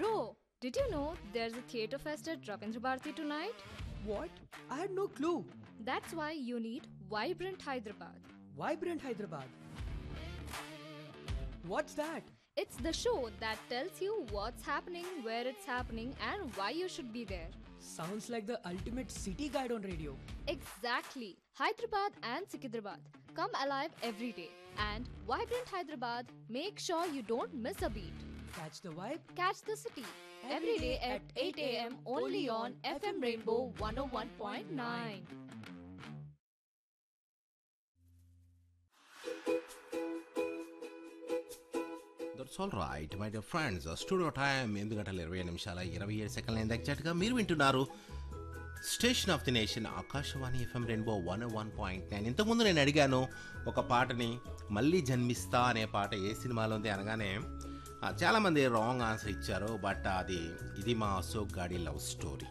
Bro, did you know there's a theatre fest at Ravindra Bharati tonight? What? I had no clue. That's why you need Vibrant Hyderabad. Vibrant Hyderabad. What's that? It's the show that tells you what's happening, where it's happening, and why you should be there. Sounds like the ultimate city guide on radio. Exactly. Hyderabad and Sikidrabad. Come alive every day. And Vibrant Hyderabad, make sure you don't miss a beat. Catch the vibe. Catch the city every day at 8 a.m. only on FM Rainbow 101.9. That's all right my dear friends studio time ఎనిమిది గంటల ఇరవై నిమిషాల ఇరవై ఏడు సెకండ్ల ఎగ్జాక్ట్గా మీరు వింటున్నారు station of the nation Akashvani FM rainbow one one point nine ఇంతకుముందు నేను అడిగాను ఒక పాటని మళ్ళీ జన్మిస్తా అనే పాట ఏ సినిమాలో ఉంది అనగానే ఆ, చాలామంది రాంగ్ ఆన్సర్ ఇచ్చారు బట్ అది ఇది మా అశోక్ గాడి లవ్ స్టోరీ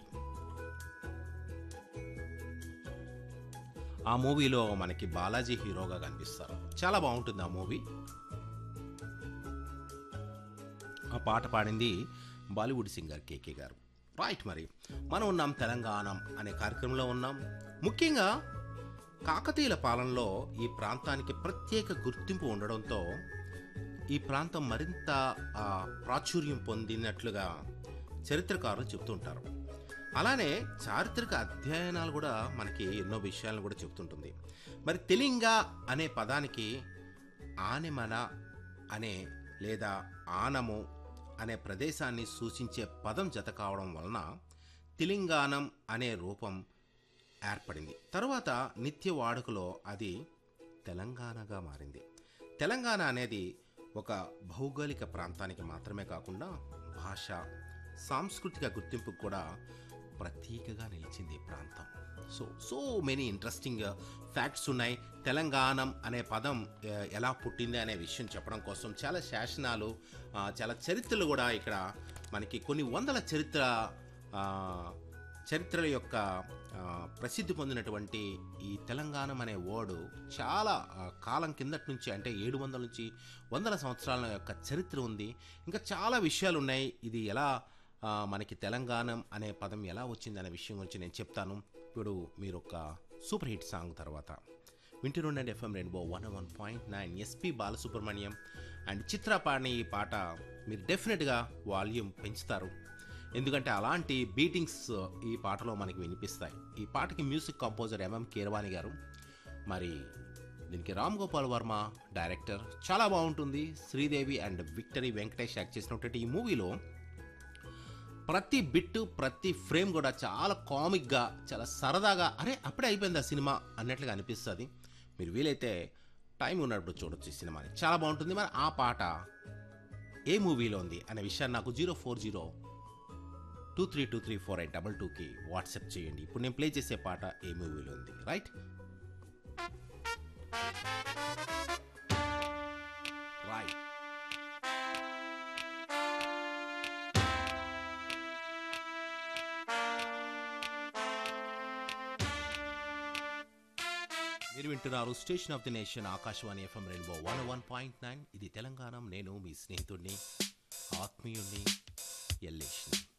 ఆ మూవీలో మనకి బాలాజీ హీరోగా కనిపిస్తారు చాలా బాగుంటుంది ఆ మూవీ ఆ పాట పాడింది బాలీవుడ్ సింగర్ కేకే గారు రైట్ మరి మనం ఉన్నాం తెలంగాణ అనే కార్యక్రమంలో ఉన్నాం ముఖ్యంగా కాకతీయుల పాలనలో ఈ ప్రాంతానికి ప్రత్యేక గుర్తింపు ఉండడంతో ఈ ప్రాంతం మరింత ఆ, ప్రాచుర్యం పొందినట్లుగా చరిత్రకారులు చెబుతుంటారు అలానే చారిత్రక అధ్యయనాలు కూడా మనకి ఎన్నో విషయాలను కూడా చెబుతుంటుంది మరి తెలింగ అనే పదానికి ఆనెమన అనే లేదా ఆనము అనే ప్రదేశాన్ని సూచించే పదం జత కావడం వలన తెలంగాణం అనే రూపం ఏర్పడింది తర్వాత నిత్య వాడుకలో అది తెలంగాణగా మారింది తెలంగాణ అనేది ఒక భౌగోళిక ప్రాంతానికి మాత్రమే కాకుండా భాష సాంస్కృతిక గుర్తింపుకు కూడా ప్రతీకగా నిలిచింది ఈ ప్రాంతం so so many interesting facts ఉన్నాయి తెలంగాణం అనే పదం ఆ, ఎలా పుట్టింది అనే విషయం చెప్పడం కోసం చాలా శాసనాలు ఆ, చాలా చరిత్రలు కూడా ఇక్కడ మనకి కొన్ని వందల చరిత్ర ఆ, చరిత్రల యొక్క ఆ, ప్రసిద్ధి పొందినటువంటి ఈ తెలంగాణ అనే వర్డ్ చాలా ఆ, కాలం కిందటి నుంచి అంటే ఏడు వందల నుంచి వందల సంవత్సరాల యొక్క చరిత్ర ఉంది ఇంకా చాలా విషయాలు ఉన్నాయి ఇది ఎలా ఆ, మనకి తెలంగాణ అనే పదం ఎలా వచ్చింది అనే విషయం గురించి నేను చెప్తాను ఇప్పుడు మీరు ఒక సూపర్ హిట్ సాంగ్ తర్వాత వింటున్నండి FM rainbow one one point nine SP Balasubrahmanyam and Chitra పాడిన ఈ పాట మీరు డెఫినెట్గా వాల్యూమ్ పెంచుతారు ఎందుకంటే అలాంటి బీటింగ్స్ ఈ పాటలో మనకి వినిపిస్తాయి ఈ పాటకి మ్యూజిక్ కంపోజర్ ఎంఎం కీరవాణి గారు మరి దీనికి రామ్ గోపాల్ వర్మ డైరెక్టర్ చాలా బాగుంటుంది Sridevi and victory Venkatesh act చేసినటువంటి ఈ మూవీలో ప్రతి బిట్ ప్రతి ఫ్రేమ్ కూడా చాలా కామిక్గా చాలా సరదాగా అరే అప్పుడే అయిపోయింది ఆ సినిమా అన్నట్లుగా అనిపిస్తుంది మీరు వీలైతే టైం ఉన్నప్పుడు చూడొచ్చు ఈ సినిమాని చాలా బాగుంటుంది మరి ఆ పాట ఏ మూవీలో ఉంది అనే విషయాన్ని నాకు zero four zero two three two three four eight double టూకి వాట్సాప్ చేయండి ఇప్పుడు నేను ప్లే చేసే పాట ఏ మూవీలో ఉంది రైట్ రైట్ మీరు వింటున్నారు station of the nation Akashvani FM rainbow one one point nine ఇది తెలంగాణ నేను మీ స్నేహితుడిని ఆత్మీయుణ్ణి ఎల్లేష్ని